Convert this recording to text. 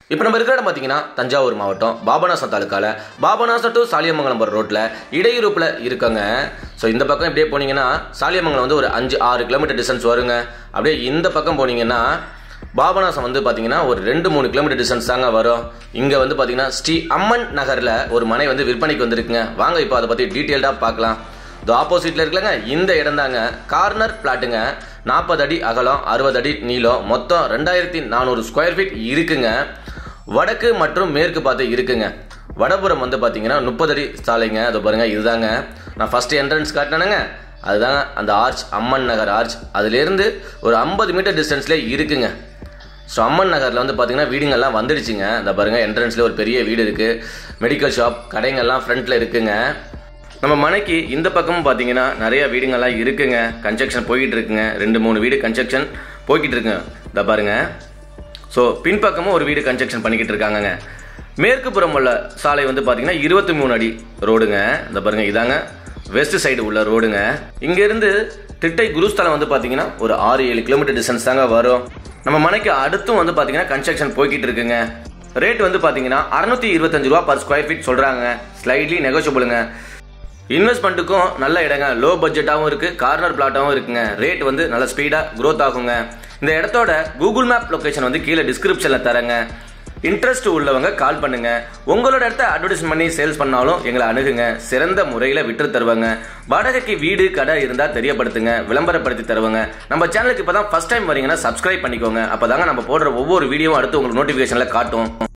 இப்போ நம்ம இருக்கிற இடம் பார்த்தீங்கன்னா தஞ்சாவூர் மாவட்டம் பாபநாசம் தாலுக்கால பாபநாசம் டு சாலியமங்கலம் போகிற ரோட்டில் இடையூறுப்பில் இருக்கங்க ஸோ இந்த பக்கம் இப்படியே போனீங்கன்னா சாலியமங்கலம் வந்து ஒரு அஞ்சு ஆறு கிலோமீட்டர் டிஸ்டன்ஸ் வருங்க அப்படியே இந்த பக்கம் போனீங்கன்னா பாபநாசம் வந்து பார்த்தீங்கன்னா ஒரு ரெண்டு மூணு கிலோமீட்டர் டிஸ்டன்ஸ் தாங்க வரும் இங்கே வந்து பார்த்தீங்கன்னா ஸ்ரீ அம்மன் நகரில் ஒரு மனை வந்து விற்பனைக்கு வந்திருக்குங்க வாங்க இப்போ அதை பற்றி டீட்டெயில்டாக பார்க்கலாம் இது ஆப்போசிட்டில் இருக்கலங்க இந்த இடம் தாங்க கார்னர் பிளாட்டுங்க நாற்பது அடி அகலம் அறுபது அடி நீளம் மொத்தம் ரெண்டாயிரத்தி நானூறு ஸ்கொயர் ஃபீட் இருக்குங்க வடக்கு மற்றும் மேற்கு பார்த்து இருக்குங்க வடபுறம் வந்து பார்த்தீங்கன்னா முப்பது அடி சாலைங்க அதை பாருங்க இதுதாங்க நான் ஃபர்ஸ்ட் என்ட்ரன்ஸ் காட்டினேங்க அதுதாங்க அந்த ஆர்ச் அம்மன் நகர் ஆர்ச் அதுலேருந்து ஒரு ஐம்பது மீட்டர் டிஸ்டன்ஸ்லேயே இருக்குங்க ஸோ அம்மன் நகரில் வந்து பார்த்தீங்கன்னா வீடுங்கள்லாம் வந்துடுச்சுங்க இந்த பாருங்கள் என்ட்ரன்ஸில் ஒரு பெரிய வீடு இருக்குது மெடிக்கல் ஷாப் கடைங்கள்லாம் ஃப்ரண்ட்டில் இருக்குங்க நம்ம மனைக்கு இந்த பக்கமும் பார்த்தீங்கன்னா நிறைய வீடுங்கள்லாம் இருக்குங்க கன்ஸ்ட்ரக்ஷன் போய்கிட்டு இருக்குங்க ரெண்டு மூணு வீடு கன்ஸ்ட்ரக்ஷன் போய்கிட்டு இருக்குங்க இந்த பாருங்க ஸோ பின்பக்கமும் ஒரு வீடு கன்ஸ்ட்ரக்ஷன் பண்ணிக்கிட்டு இருக்காங்கங்க மேற்கு புறம் உள்ள சாலை வந்து பார்த்தீங்கன்னா இருபத்தி மூணு அடி ரோடுங்க இந்த பாருங்க இதாங்க வெஸ்ட் சைடு உள்ள ரோடுங்க இங்கேருந்து திட்டை குருஸ்தலம் வந்து பார்த்தீங்கன்னா ஒரு ஆறு ஏழு கிலோமீட்டர் டிஸ்டன்ஸ் தாங்க வரும் நம்ம மனைக்கு அடுத்தும் வந்து பார்த்தீங்கன்னா கன்ஸ்ட்ரக்ஷன் போய்கிட்டு இருக்குங்க ரேட் வந்து பார்த்தீங்கன்னா அறுநூத்தி இருபத்தஞ்சு ரூபா பர் ஸ்கொயர் ஃபீட் சொல்கிறாங்க ஸ்லைட்லி நெகோஷியபிளுங்க இன்வெஸ்ட்மெண்ட்டுக்கும் நல்ல இடங்க லோ பட்ஜெட்டாகவும் இருக்குது கார்னர் பிளாட்டாகவும் இருக்குங்க ரேட் வந்து நல்ல ஸ்பீடாக growth ஆகுங்க இந்த இடத்தோட கூகுள் மேப் லொகேஷன் வந்து கீழே டிஸ்கிரிப்ஷனில் தரேங்க இன்ட்ரெஸ்ட் உள்ளவங்க கால் பண்ணுங்க உங்களோட இடத்த அட்வர்டைஸ் பண்ணி சேல்ஸ் பண்ணாலும் எங்களை அணுகுங்க சிறந்த முறையில் விற்று தருவாங்க வாடகைக்கு வீடு கடை இருந்தால் தெரியப்படுத்துங்க விளம்பரப்படுத்தி தருவாங்க நம்ம சேனலுக்கு இப்போ தான் ஃபஸ்ட் டைம் வரீங்கன்னா சப்ஸ்கிரைப் பண்ணிக்கோங்க அப்போ தாங்க நம்ம போடுற ஒவ்வொரு வீடியோவும் அடுத்து உங்களுக்கு நோட்டிஃபிகேஷனில் காட்டும்